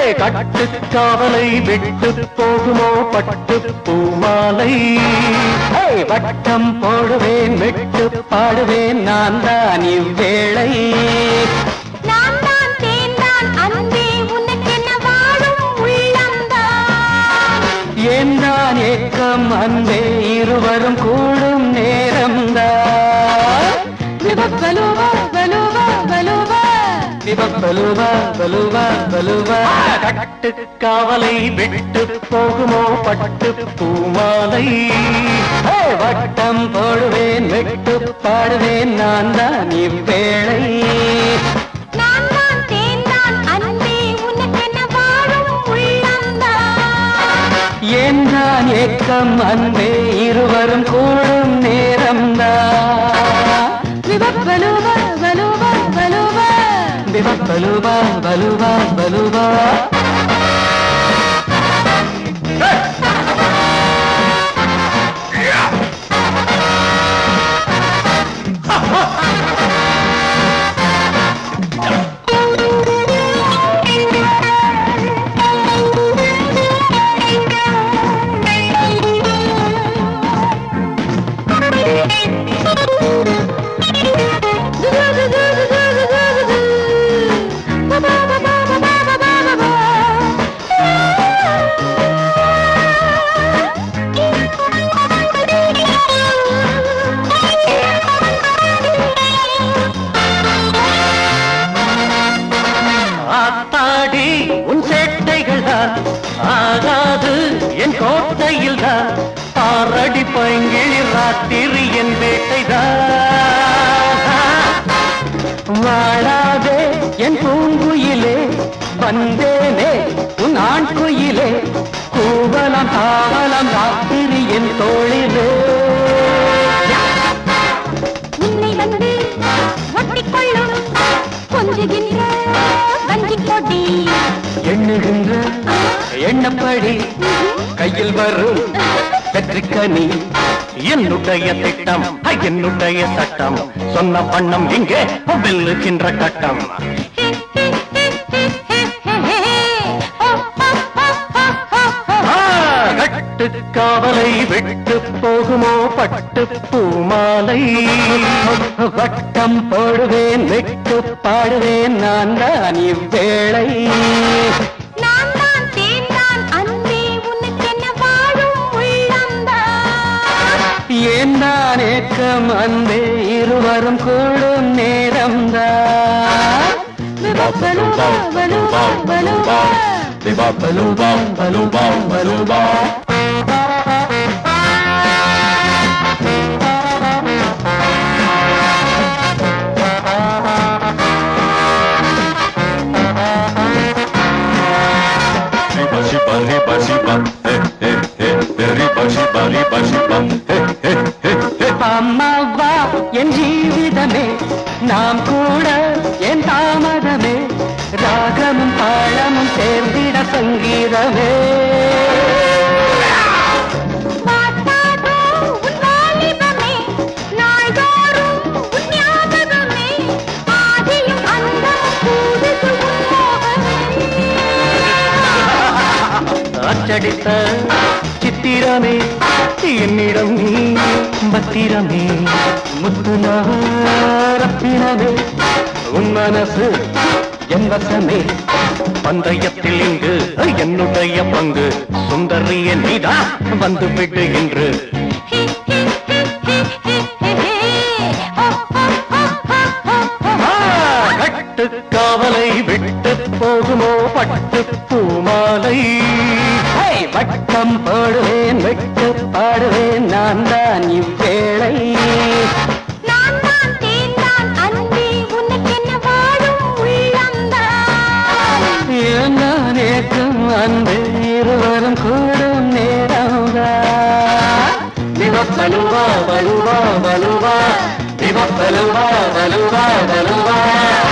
கட்டு காவலை விட்டு போகுமோ பட்டு பூமாலை ஹே, வட்டம் போடுவேன் விட்டு பாடுவேன் நான் தான் இவ்வேளை நான் தான் தேர்ந்தான் அன்பே உனக்கென்ன வாழும் உள்ளம்தான் ஏன் தான் ஏக்கம் அன்பே இருவரும் கூடும் நேரம்தான் பலுவா பலுவா பலுவா பலுவா பலுவா பலுவா கட்டு காவலை விட்டு போகுமோ பட்டு பூமாலை ஹே, வட்டம் போடுவேன் விட்டு பாடுவேன் நான் தான் இவ்வேளை நான் தான் தேர்ந்தான் அன்பே உனக்கென்ன வாழும் உள்ளம்தான் ஏன் தான் ஏக்கம் அன்பே இருவரும் கூடும் நேரம்தான் பலுவா பலுவா பலுவா பலுவா பலுவா பலுவா ஆத்தாடி உன் சேட்டைகள் தான் ஆகாது என் கோட்டையில் தான் ஆறடி பைங்கிழி ராத்திரி என் வேட்டை வாழாதே என் பூங்குயிலே வந்தேனே உன் ஆண் குயிலே கூவலம் தாவலம் ராத்திரி என் தோழிலே உன்னை வந்து ஒட்டிக்கொள்ளும் கொஞ்சுகின்ற வஞ்சிக் கொடி எண்ணுகின்ற எண்ணப்படி கையில் வரும் வெற்றிக்கனி என்னுடைய திட்டம் என்னுடைய சட்டம் சொன்ன வண்ணம் இங்கே வெல்லுகின்ற கட்டம் ஆ, கட்டு காவலை விட்டு போகுமோ பட்டு பூமாலை வட்டம் போடுவேன் விட்டு பாடுவேன் நான் தான் இவ்வேளை நான் தான் தேர்ந்தான் அன்பே உனக்கென்ன வாழும் உள்ளம்தான் ஏன் தான் ஏக்கம் அன்பே இருவரும் கூடும் நேரம்தான் பலுவா பலுவா பலுவா பலுவா பலுவா பலுவா Riba shiba riba shiba he he he he riba shiba riba shiba he he he he அம்மாவா என் ஜீவிதமே நாம் கூட என் தாமதமே ராகமும் தாளமும் சேர்ந்திட சங்கீதமே வாட்டாதோ உன் வாலிபமே நாள்தோறும் உன் ஞாபகமே ஆதியும் அந்தமும் கூடுது உன் மோகமே அச்சடித்த சித்திரமே என்னிடம் நீ பத்திரமே முத்துனரப்பினமே உன் மனசு என் வசமே பந்தயத்தில் இங்கு என்னுடைய பங்கு சுந்தரிய நீதா வந்து விடு என்று ஆ, கட்டு காவலை விட்டு போகுமோ பட்டு பூமாலை ஹே, வட்டம் போடுவேன் விட்டு பாடுவேன் நான் தான் இவ்வேளை நான் தான் தேர்ந்தான் அன்பே உனக்கென்ன வாழும் உள்ளம்தான் என்ன நேக்கும் அன்பு இருவரும் கூடும் நேரம்தான் விவப்பலுவா வலுவா வலுவா விவப்பலுவா வலுவா வலுவா